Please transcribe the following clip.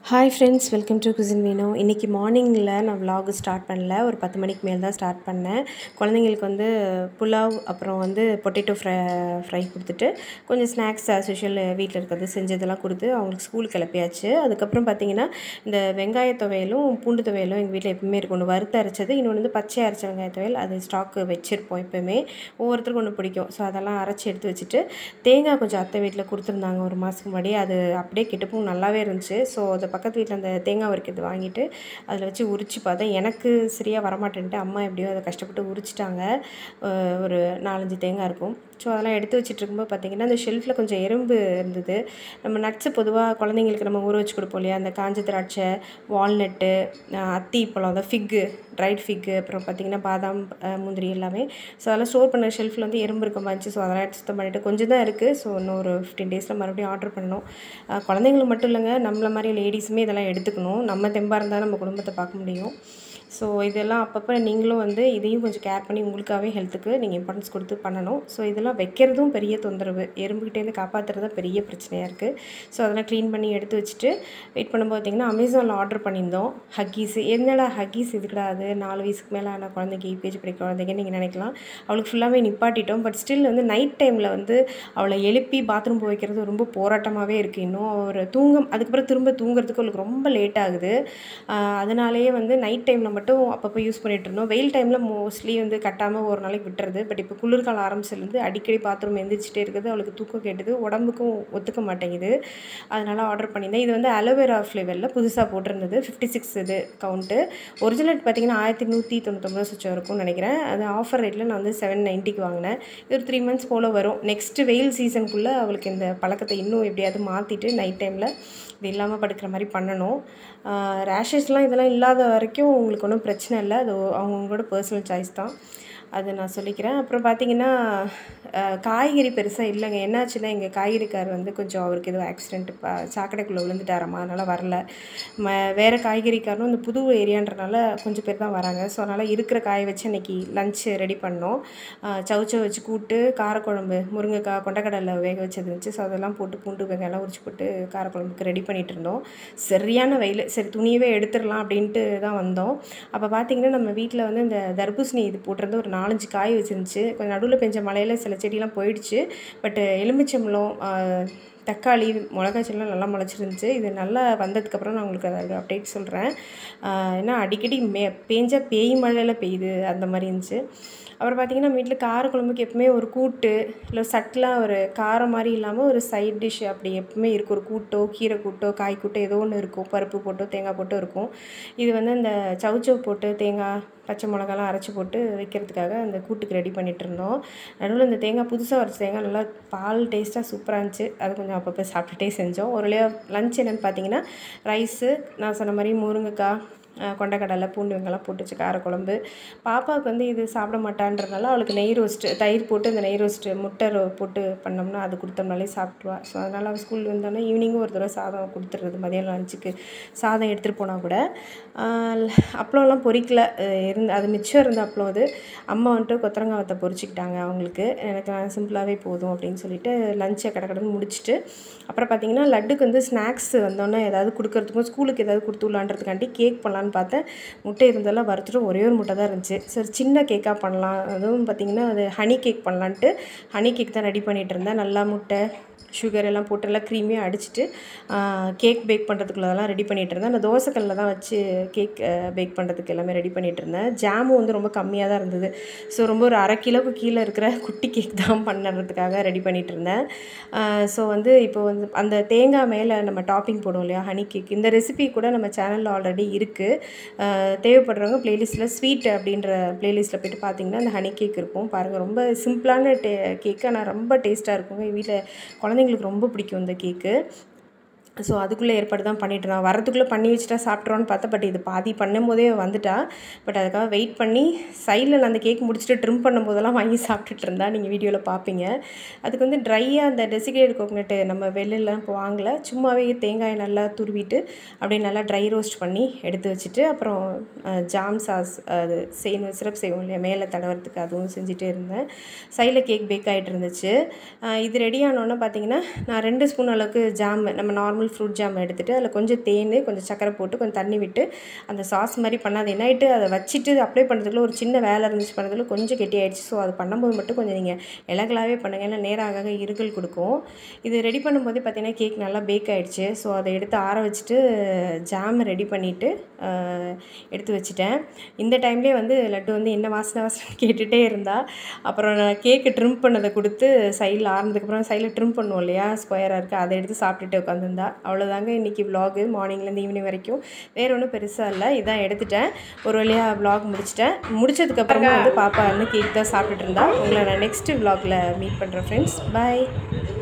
hi friends welcome to குசின் மீனோ இன்றைக்கி மார்னிங்கில் நான் vlog ஸ்டார்ட் பண்ணல ஒரு பத்து மணிக்கு மேல் தான் ஸ்டார்ட் பண்ணேன் குழந்தைங்களுக்கு வந்து புலாவ் அப்புறம் வந்து பொட்டேட்டோ ஃப்ரை ஃப்ரை கொடுத்துட்டு கொஞ்சம் ஸ்நாக்ஸ் ஆஸ் யூஷுவல் வீட்டில் இருக்கிறது செஞ்சதெல்லாம் கொடுத்து அவங்களுக்கு ஸ்கூலுக்கு கிளப்பியாச்சு அதுக்கப்புறம் பார்த்தீங்கன்னா இந்த வெங்காய துவையலும் பூண்டு துவையலும் எங்கள் வீட்டில் எப்பவுமே இருக்கும் ஒன்று வறுத்து அரைச்சது இன்னொன்று வந்து பச்சை அரைச்ச வெங்காய துவையல் அது ஸ்டாக்கு வச்சுருப்போம் எப்போவுமே ஒவ்வொருத்தருக்கும் ஒன்று பிடிக்கும் ஸோ அதெல்லாம் அரைச்சி எடுத்து வச்சுட்டு தேங்காய் கொஞ்சம் அத்தை வீட்டில் கொடுத்துருந்தாங்க ஒரு மாதத்துக்கு முன்னாடி அது அப்படியே கெட்டுப்பும் நல்லாவே இருந்துச்சு ஸோ அதை பக்கத்து வீட்டில் அந்த தேங்காய் உரிக்கிறது வாங்கிட்டு அதில் வச்சு உரிச்சு பார்த்தேன் எனக்கு சரியாக வரமாட்டேன்ட்டு அம்மா எப்படியோ அதை கஷ்டப்பட்டு உரிச்சிட்டாங்க அஹ் ஒரு நாலஞ்சு தேங்காய் இருக்கும் ஸோ அதெல்லாம் எடுத்து வச்சுட்டு இருக்கும்போது பார்த்தீங்கன்னா அந்த ஷெல்ஃபில் கொஞ்சம் எறும்பு இருந்தது நம்ம நட்ஸு பொதுவாக குழந்தைங்களுக்கு நம்ம ஊற வச்சு கொடுப்போம் இல்லையா அந்த காஞ்ச திராட்சை வால்நட்டு அத்தி பழம் அந்த ஃபிக்கு ட்ரைட் ஃபிக்கு அப்புறம் பார்த்திங்கன்னா பாதாம் அஹ் முந்திரி எல்லாமே ஸோ அதெல்லாம் ஸ்டோர் பண்ண ஷெல்ஃபில் வந்து எறும்பு இருக்க மாதிரி ஸோ அதெல்லாம் எடுத்து சுத்தம் பண்ணிவிட்டு கொஞ்சம் தான் இருக்குது ஸோ இன்னும் ஒரு ஃபிஃப்டீன் டேஸில் மறுபடியும் ஆர்டர் பண்ணணும் அஹ் குழந்தைங்களுக்கு மட்டும் இல்லைங்க நம்மள மாதிரி லேடிஸுமே இதெல்லாம் எடுத்துக்கணும் நம்ம தெம்பாக இருந்தால் நம்ம குடும்பத்தை பார்க்க முடியும் ஸோ இதெல்லாம் அப்பப்போ நீங்களும் வந்து இதையும் கொஞ்சம் கேர் பண்ணி உங்களுக்காகவே ஹெல்த்துக்கு நீங்கள் இம்பார்ட்டன்ஸ் கொடுத்து பண்ணணும் ஸோ இதெல்லாம் வைக்கிறதும் பெரிய தொந்தரவு எறும்புகிட்டேருந்து காப்பாற்றுறது தான் பெரிய பிரச்சனையாக இருக்குது ஸோ அதெல்லாம் க்ளீன் பண்ணி எடுத்து வச்சுட்டு வெயிட் பண்ணும்போது பார்த்திங்கன்னா அமேசானில் ஆர்டர் பண்ணியிருந்தோம் ஹக்கீஸ் என்னடா ஹக்கீஸ் இதுக்கடா அது நாலு வயசுக்கு மேலே ஆன குழந்தைக்கு யூபிஜி படிக்கிற குழந்தைங்க நீங்கள் நினைக்கலாம் அவளுக்கு ஃபுல்லாகவே நிப்பாட்டிட்டோம் பட் ஸ்டில் வந்து நைட் டைமில் வந்து அவளை எழுப்பி பாத்ரூம் போய் வைக்கிறது ரொம்ப போராட்டமாகவே இருக்குது இன்னும் அவர் தூங்க அதுக்கப்புறம் திரும்ப தூங்குறதுக்கு அவளுக்கு ரொம்ப லேட் ஆகுது ஆஹ் அதனாலேயே வந்து நைட் டைமில் மட்டும் அப்பப்போ யூஸ் பண்ணிகிட்டு இருந்தோம் வெயில் டைமில் மோஸ்ட்லி வந்து கட்டாமல் ஒரு நாளைக்கு விட்டுறது பட் இப்போ குளிர்காலம் ஆரம்பிச்சிலேருந்து அடிக்கடி பாத்ரூம் எந்திரிச்சிட்டே இருக்குது அவளுக்கு தூக்கம் கேட்டுது உடம்புக்கும் ஒத்துக்க மாட்டேங்குது அதனால் ஆர்டர் பண்ணியிருந்தேன் இது வந்து அலோவேரா ஃப்ளேவரில் புதுசாக போட்டிருந்தது ஃபிஃப்டி சிக்ஸ் இது கவுண்ட்டு ஒரிஜினல் பார்த்தீங்கன்னா ஆயிரத்தி நூற்றி தொண்ணூத்தொம்பது சுச்சம் இருக்கும்னு நினைக்கிறேன் அது ஆஃபர் ரேட்டில் நான் வந்து செவன் நைன்ட்டிக்கு வாங்கினேன் இது ஒரு த்ரீ மந்த்ஸ் போல் வரும் நெக்ஸ்ட் வெயில் சீசனுக்குள்ளே அவளுக்கு இந்த பழக்கத்தை இன்னும் எப்படியாவது மாற்றிட்டு நைட் டைமில் இது இல்லாமல் படுக்கிற மாதிரி பண்ணணும் ரேஷஸ்லாம் இதெல்லாம் இல்லாத வரைக்கும் உங்களுக்கு ஒன்றும் பிரச்சனை இல்லை அது அவங்கவுங்களோட பர்சனல் சாய்ஸ் தான் அது நான் சொல்லிக்கிறேன் அப்புறம் பார்த்தீங்கன்னா அஹ், காய்கறி பெருசாக இல்லைங்க என்னாச்சுன்னா எங்கள் காய்கறிக்கார் வந்து கொஞ்சம் அவருக்கு ஏதோ ஆக்சிடென்ட் சாக்கடைக்குள்ளே விழுந்துட்டாராமா அதனால் வரல ம வேறு காய்கறிக்காரனும் இந்த புது ஏரியான்றனால கொஞ்சம் பேர் தான் வராங்க ஸோ அதனால் இருக்கிற காயை வச்சு அன்றைக்கி லஞ்ச் ரெடி பண்ணோம் அஹ், சவுச்சவ் வச்சு கூட்டு காரக்குழம்பு முருங்கைக்காய் கொண்டக்கடலை வேக வச்சது இருந்துச்சு ஸோ அதெல்லாம் போட்டு பூண்டு வெங்காயம்லாம் உரிச்சு போட்டு காரக்குழம்புக்கு ரெடி பண்ணிகிட்டு இருந்தோம் சரியான வெயில் சரி துணியவே எடுத்துடலாம் அப்படின்ட்டு தான் வந்தோம் அப்போ பார்த்தீங்கன்னா நம்ம வீட்டில் வந்து இந்த தர்பூசணி இது போட்டிருந்த ஒரு நாலஞ்சு காய் வச்சிருந்துச்சு கொஞ்சம் நடுவில் பெஞ்ச மழையில் சில செடியெலாம் போயிடுச்சு பட் எலுமிச்சம்பழம் ஆஹ், தக்காளி மிளகாய் செடிலாம் நல்லா முளைச்சிருந்துச்சு இது நல்லா வந்ததுக்கப்புறம் நான் உங்களுக்கு அதை அப்டேட் சொல்கிறேன் ஏன்னா அடிக்கடி மே பேஞ்சா பேய் மழையில் பெய்யுது அந்த மாதிரி இருந்துச்சு அப்புறம் பார்த்திங்கன்னா நம்ம வீட்டில் காரக்குழம்புக்கு எப்பவுமே ஒரு கூட்டு இல்லை சட்டெலாம் ஒரு காரம் மாதிரி இல்லாமல் ஒரு சைட் டிஷ் அப்படி எப்பவுமே இருக்கும் ஒரு கூட்டோ கீரை கூட்டோ காய் கூட்டோ ஏதோ ஒன்று இருக்கும் பருப்பு போட்டோ தேங்காய் போட்டோ இருக்கும் இது வந்து அந்த சவுச்சவ் போட்டு தேங்காய் பச்சை மிளகாலாம் அரைச்சி போட்டு வைக்கிறதுக்காக அந்த கூட்டுக்கு ரெடி பண்ணிகிட்டு இருந்தோம் நடுவில் இந்த தேங்காய் புதுசாக வரைச்ச தேங்காய் நல்லா பால் டேஸ்ட்டாக சூப்பராக இருந்துச்சு அது கொஞ்சம் அப்பப்போ சாப்பிட்டுட்டே செஞ்சோம் ஒரு லஞ்ச் என்னென்னு பார்த்தீங்கன்னா ரைஸு நான் சொன்ன மாதிரி முருங்கைக்காய் அஹ் கொண்டக்கடலை பூண்டு வெங்காயம் போட்டு வச்சு காரக்குழம்பு பாப்பாவுக்கு வந்து இது சாப்பிட மாட்டான்றதுனால அவளுக்கு நெய் ரோஸ்ட்டு தயிர் போட்டு அந்த நெய் ரோஸ்ட்டு முட்டை ரோ போட்டு பண்ணோம்னா அது கொடுத்தோம்னாலே சாப்பிட்ருவா ஸோ அதனால் அவள் ஸ்கூல் வந்தோடனே ஈவினிங்கும் ஒரு தடவை சாதம் கொடுத்துட்றது மதியானம் லஞ்சுக்கு சாதம் எடுத்துகிட்டு போனால் கூட ஆஹ் அப்பளம்லாம் பொரிக்கல அஹ் இருந்து அது மிச்சம் இருந்த அப்பளம் அது அம்மா வந்துட்டு கொத்தரங்காய் வத்தை பொரிச்சிக்கிட்டாங்க அவங்களுக்கு எனக்கு நான் சிம்பிளாகவே போதும் அப்படின்னு சொல்லிட்டு லஞ்சை கடை கடன்னு முடிச்சுட்டு அப்புறம் பார்த்தீங்கன்னா லட்டுக்கு வந்து ஸ்நாக்ஸ் வந்தோன்னே ஏதாவது கொடுக்கறதுக்கும் ஸ்கூலுக்கு ஏதாவது கொடுத்து விட்லான்றதுக்காண்டி கேக் பண்ணலான்னு பார்த்தேன் முட்டை இருந்தெல்லாம் வறுத்துட்டு ஒரே ஒரு முட்டை தான் இருந்துச்சு சரி சின்ன கேக்காக பண்ணலாம் அதுவும் பார்த்திங்கன்னா அது ஹனி கேக் பண்ணலான்ட்டு ஹனி கேக் தான் ரெடி பண்ணிகிட்டு இருந்தேன் நல்லா முட்டை சுகர் எல்லாம் போட்டு நல்லா க்ரீமியாக அடிச்சுட்டு கேக் பேக் பண்ணுறதுக்குள்ளதெல்லாம் ரெடி பண்ணிகிட்டு இருந்தேன் அந்த தோசைக்கல்லில் தான் வச்சு கேக் பேக் பண்ணுறதுக்கு எல்லாமே ரெடி பண்ணிகிட்டு இருந்தேன் ஜாமும் வந்து ரொம்ப கம்மியாக தான் இருந்தது ஸோ ரொம்ப ஒரு அரை கிலோவுக்கு கீழே இருக்கிற குட்டி கேக் தான் பண்ணுறதுக்காக ரெடி பண்ணிகிட்டு இருந்தேன் ஸோ வந்து இப்போ வந்து அந்த தேங்காய் மேலே நம்ம டாப்பிங் போடுவோம் இல்லையா ஹனி கேக் இந்த ரெசிபி கூட நம்ம சேனலில் ஆல்ரெடி இருக்குது தேவைப்படுறவங்க ப்ளேலிஸ்ட்டில் ஸ்வீட் அப்படின்ற ப்ளேலிஸ்ட்டில் போய்ட்டு பார்த்தீங்கன்னா அந்த ஹனி கேக் இருக்கும் பாருங்கள் ரொம்ப சிம்பிளான டே கேக்கு ஆனால் ரொம்ப டேஸ்ட்டாக இருக்குங்க வீட்டில் குழந்தைங்களுக்கு ரொம்ப பிடிக்கும் இந்த கேக்கு ஸோ அதுக்குள்ளே ஏற்பாடு தான் பண்ணிட்டு இருந்தான் வரதுக்குள்ளே பண்ணி வச்சுட்டா சாப்பிட்றோன்னு பார்த்தா பட் இது பாதி பண்ணும் போதே வந்துட்டா பட் அதுக்காக வெயிட் பண்ணி சைடில் நான் அந்த கேக் முடிச்சுட்டு ட்ரிம் பண்ணும்போதெல்லாம் வாங்கி சாப்பிட்டுட்டு இருந்தா நீங்கள் வீடியோவில் பார்ப்பீங்க அதுக்கு வந்து ட்ரையாக அந்த டெசிகேட் கோகனட்டு நம்ம வெளிலலாம் இப்போ வாங்கலை சும்மாவே தேங்காயை நல்லா துருவிட்டு அப்படியே நல்லா ட்ரை ரோஸ்ட் பண்ணி எடுத்து வச்சுட்டு அப்புறம் ஜாம் சாஸ் அது செய்யணும் சிரப் செய்வோம் இல்லையா மேலே தடவறதுக்கு அதுவும் செஞ்சுட்டே இருந்தேன் சைடில் கேக் பேக் ஆகிட்டு இருந்துச்சு அஹ் இது ரெடி ஆனோன்னே பார்த்தீங்கன்னா நான் ரெண்டு ஸ்பூன் அளவுக்கு ஜாம் நம்ம நார்மல் நார்மல் ஃப்ரூட் ஜாம் எடுத்துகிட்டு அதில் கொஞ்சம் தேன் கொஞ்சம் சக்கரை போட்டு கொஞ்சம் தண்ணி விட்டு அந்த சாஸ் மாதிரி பண்ணாது என்ன ஆகிட்டு அதை வச்சுட்டு அப்ளை பண்ணுறதுக்குள்ள ஒரு சின்ன வேலை இருந்துச்சு பண்ணுறதுல கொஞ்சம் கெட்டி ஆயிடுச்சு ஸோ அது பண்ணும்போது மட்டும் கொஞ்சம் நீங்கள் இலகலாகவே பண்ணுங்கள் ஏன்னா நேரம் ஆக ஆக இருகல் கொடுக்கும் இது ரெடி பண்ணும்போதே பார்த்தீங்கன்னா கேக் நல்லா பேக் ஆகிடுச்சு ஸோ அதை எடுத்து ஆற வச்சுட்டு ஜாம் ரெடி பண்ணிவிட்டு எடுத்து வச்சுட்டேன் இந்த டைம்லேயே வந்து லட்டு வந்து என்ன வாசனை வாசனை கேட்டுகிட்டே இருந்தா அப்புறம் நான் கேக்கு ட்ரிம் பண்ணதை கொடுத்து சைடில் ஆறுனதுக்கப்புறம் சைடில் ட்ரிம் பண்ணுவோம் இல்லையா ஸ்கொயராக இருக்குது அதை எடுத்து சாப்பிட்டுட்டு உட்காந்துருந்தா அவ்வளோதாங்க இன்றைக்கி vlog மார்னிங்லேருந்து ஈவினிங் வரைக்கும் வேறு ஒன்றும் பெருசாக இல்லை இதான் எடுத்துட்டேன் ஒரு வழியாக vlog முடிச்சிட்டேன் முடிச்சதுக்கப்புறமா வந்து பாப்பா வந்து கேக் தான் சாப்பிட்டுட்டு இருந்தா உங்களை நான் நெக்ஸ்ட் vlogல மீட் பண்ணுறேன் ஃப்ரெண்ட்ஸ் பை